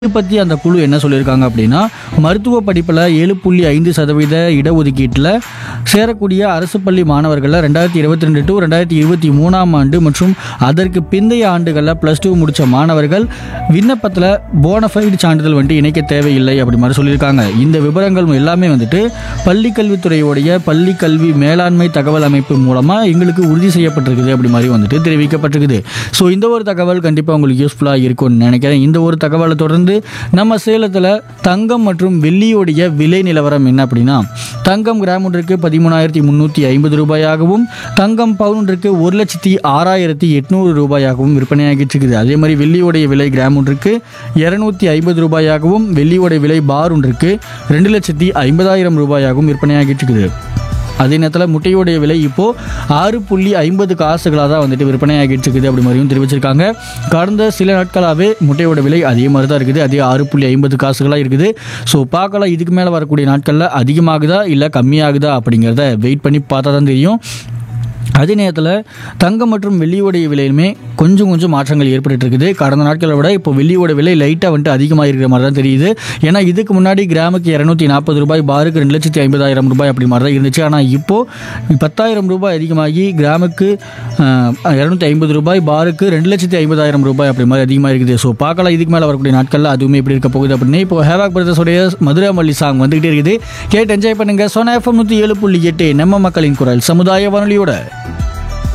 இது பற்றி அந்த குழு என்ன சொல்லியிருக்காங்க அப்படின்னா மருத்துவ படிப்பில் ஏழு புள்ளி ஐந்து சதவீத இடஒதுக்கீட்டில் சேரக்கூடிய அரசு பள்ளி மாணவர்களில் ரெண்டாயிரத்தி இருபத்தி ரெண்டு டு ரெண்டாயிரத்தி இருபத்தி மூணாம் ஆண்டு மற்றும் அதற்கு பிந்தைய ஆண்டுகளில் ப்ளஸ் டூ முடித்த மாணவர்கள் விண்ணப்பத்தில் போனஃபைடு சான்றிதழ் வந்துட்டு இணைக்க தேவையில்லை அப்படி மாதிரி சொல்லியிருக்காங்க இந்த விவரங்கள் எல்லாமே வந்துட்டு பள்ளி கல்வித்துறையுடைய பள்ளி கல்வி மேலாண்மை தகவல் அமைப்பு மூலமாக எங்களுக்கு உறுதி செய்யப்பட்டிருக்குது அப்படி மாதிரி வந்துட்டு தெரிவிக்கப்பட்டிருக்குது ஸோ இந்த ஒரு தகவல் கண்டிப்பாக உங்களுக்கு யூஸ்ஃபுல்லாக இருக்கும்னு நினைக்கிறேன் இந்த ஒரு தகவலை தொடர்ந்து நம்ம சேலத்தில் தங்கம் மற்றும் வெள்ளியோடைய விலை நிலவரம் என்ன அப்படின்னா தங்கம் கிராம் ஒன்றுக்கு பதிமூணாயிரத்தி முந்நூற்றி ஐம்பது ரூபாயாகவும் தங்கம் பவுன் ஒன்றுக்கு ஒரு லட்சத்தி ஆறாயிரத்தி எட்நூறு ரூபாயாகவும் விற்பனையாகிட்டு இருக்குது அதே மாதிரி வெள்ளியோடைய விலை கிராம் ஒன்றுக்கு இரநூத்தி ஐம்பது ரூபாயாகவும் வெள்ளியோடைய விலை பார் ஒன்றுக்கு ரெண்டு லட்சத்தி ஐம்பதாயிரம் ரூபாயாகவும் விற்பனையாகிட்டு இருக்குது அதே நேரத்தில் முட்டையோடைய விலை இப்போது ஆறு புள்ளி ஐம்பது காசுகளாக தான் வந்துட்டு விற்பனையாகிட்டு இருக்குது அப்படி மாதிரியும் தெரிவிச்சிருக்காங்க கடந்த சில நாட்களாகவே முட்டையோட விலை அதே மாதிரி தான் இருக்குது அதே ஆறு புள்ளி ஐம்பது காசுகளாக இருக்குது ஸோ பார்க்கலாம் இதுக்கு மேலே வரக்கூடிய நாட்களில் அதிகமாகுதா இல்லை கம்மியாகுதா அப்படிங்கிறத வெயிட் பண்ணி பார்த்தா தான் தெரியும் அதே நேரத்தில் தங்கம் மற்றும் வெள்ளியோடைய விலையிலுமே கொஞ்சம் கொஞ்சம் மாற்றங்கள் ஏற்பட்டு இருக்குது கடந்த நாட்களை விட இப்போ வெள்ளியோட விலை லைட்டாக வந்துட்டு அதிகமாக இருக்கிற மாதிரி தான் தெரியுது ஏன்னா இதுக்கு முன்னாடி கிராமுக்கு இரநூத்தி நாற்பது ரூபாய் பாருக்கு ரெண்டு லட்சத்தி ஐம்பதாயிரம் ரூபாய் அப்படி மாதிரி தான் இருந்துச்சு ஆனால் இப்போது பத்தாயிரம் ரூபாய் அதிகமாகி கிராமுக்கு இரநூத்தி ஐம்பது ரூபாய் பாருக்கு ரெண்டு லட்சத்தி ஐம்பதாயிரம் ரூபாய் அப்படி மாதிரி அதிகமாக இருக்குது ஸோ பார்க்கலாம் இதுக்கு மேலே வரக்கூடிய நாட்களில் அதுவுமே எப்படி இருக்க போகுது அப்படின்னு இப்போ ஹேவாக் பிரதர்ஸோடைய மதுரை மல்லி சாங் வந்துகிட்டே இருக்குது கேட்டு என்ஜாய் பண்ணுங்க சோனா எஃப்எம் நூற்றி ஏழு புள்ளி எட்டு நம்ம மக்களின் குரல் சமுதாய வானொலியோட